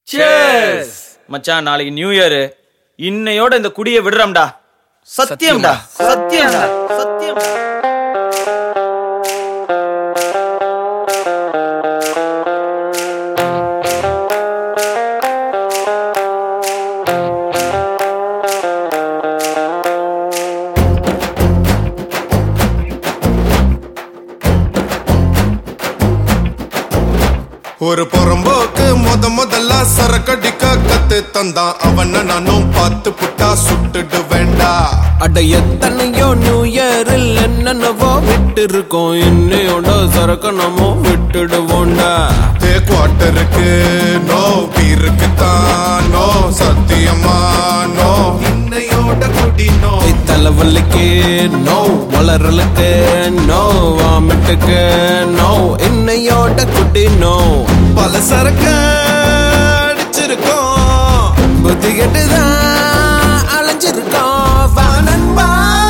மச்சான் நாளைக்கு new year இன்னையோட இந்த குடியை விடுறோம்டா சத்தியம்டா சத்தியம்டா சத்தியம்டா ஒரு புறம்போக்கு முத முதல்ல சரக்கடிக்க கத்து தந்தான் அவன நானும் பார்த்து புட்டா சுட்டுடு வேண்டா அட எத்தனையோ நியூ இயரில் என்னென்னவோ விட்டு இருக்கோம் இன்னையோட சரக்கு நம்ம விட்டுடுவோண்டா தே குவார்டருக்கு நோ பீருக்கு தான் நோ சத்தியமா நோ இன்னையோட குடி நோ ஏய், தலைவலிக்கு நோ வளரலுக்கு நோ வாமிட்டுக்கு நோ இன்னையோட குட்டி நோ பல சரக்கு அடிச்சிருக்கோம் புத்தி கெட்டுதான் அலைஞ்சிருக்கோம் வா நண்பா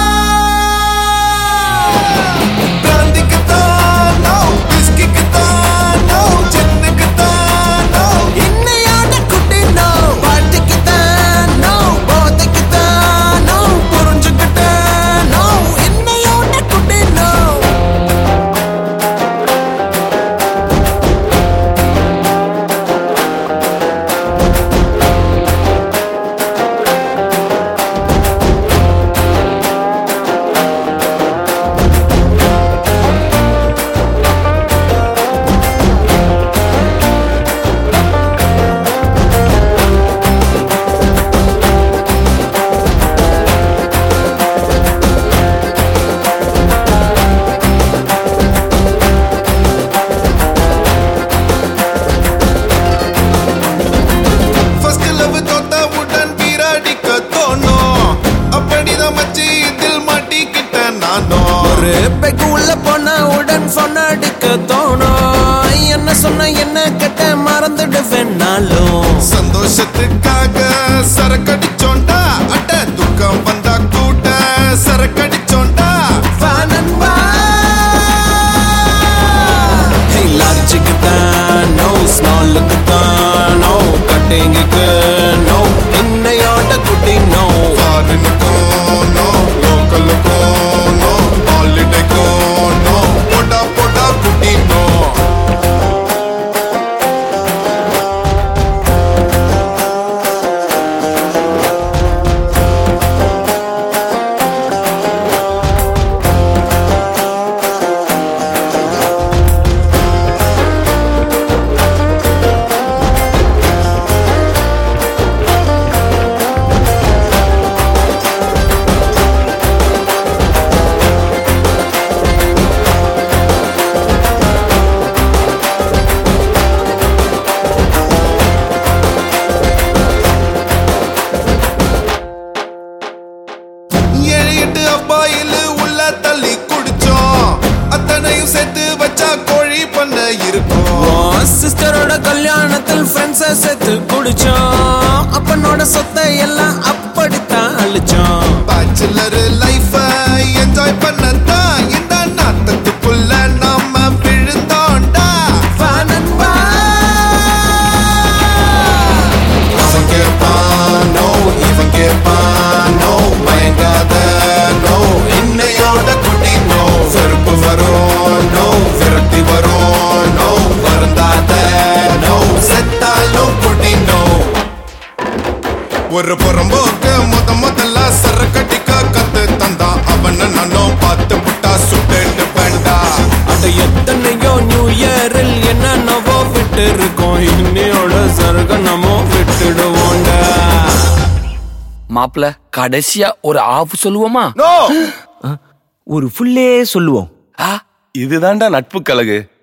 பிராந்திக்கு தான் நோ விஸ்கிக்கு தான் நோ ஜென்னுக்கு தான் நோ இன்னையோட குட்டி நோ வாழ்த்துக்கு தான் நோ போதைக்கு தான் நோ புரிஞ்சுக்கிட்ட நோ இன்னையோட குட்டி நோ ஃபர்ஸ்ட் லவ் தோத்தவுடன் வீராடிக்க தோணும் அப்படிதான் மச்சி இதில் மாட்டிக்கிட்ட நானும் ஒரு பெக்கு உள்ள போன உடன் பொண்ணு அடிக்க தோணும் என்ன சொன்ன என்ன கெட்ட மறந்துடுவேன் நாளும் சந்தோஷத்துக்காக சரக்கடிச்சோண்டா அட துக்கம் வந்தா கூட சரக்கடிச்சோண்டா வா நண்பா Hey, லாட்ஜுக்கு தான் நோ ஸ்மாலுக்கு தான் நோ கட்டிங்குக்கு நோ இன்னையோட குட்டி நோ ஃபாரினுக்கும் நோ லோக்கலுக்கும் நோ ஹாலிடேக்கும் நோ போடா போடா குட்டி நோ ஏழு எட்டு அப்பாயில் உள்ள தள்ளி குடிச்சோம் அத்தனையும் சேர்த்து வச்சா கோழி பண்ண இருக்கும் சிஸ்டரோட கல்யாணத்தில் ஃப்ரெண்ட்ஸை சேர்த்து குடிச்சோம் அப்பனோட சொத்தை எல்லாம் அப்படித்தான் அழிச்சோம் பேச்சுலர் லைஃப என்ஜாய் பண்ணத்தான் இந்த நாட்டத்துக்குள்ள நாம விழுந்தோண்டா வா நண்பா அவன் கேட்பான் நோ இவன் கேட்பான் நோ மயங்காத நோ இன்னையோட குட்டி நோ வெறுப்பு வரும் நோ விரட்டி வரும் நோ வருந்தாத நோ செத்தாலும் குட்டி நோ ஒரு புறம்போக்கு முத முதல்ல சரக்கடிக்க கத்து தந்தான் அவன நானும் பார்த்து புட்டா சுட்டு வேண்டா அட எத்தனையோ நியூ இயரில் என்னென்னவோ விட்டு இருக்கோம் இன்னையோட சருக நம்ம விட்டுடுவோண்டா மாப்பிள கடைசியா ஒரு ஆஃப் சொல்லுவோமா நோ ஒரு ஃபுல்லே சொல்லுவோம் ஆ இதுதான்டா நட்பு கழகு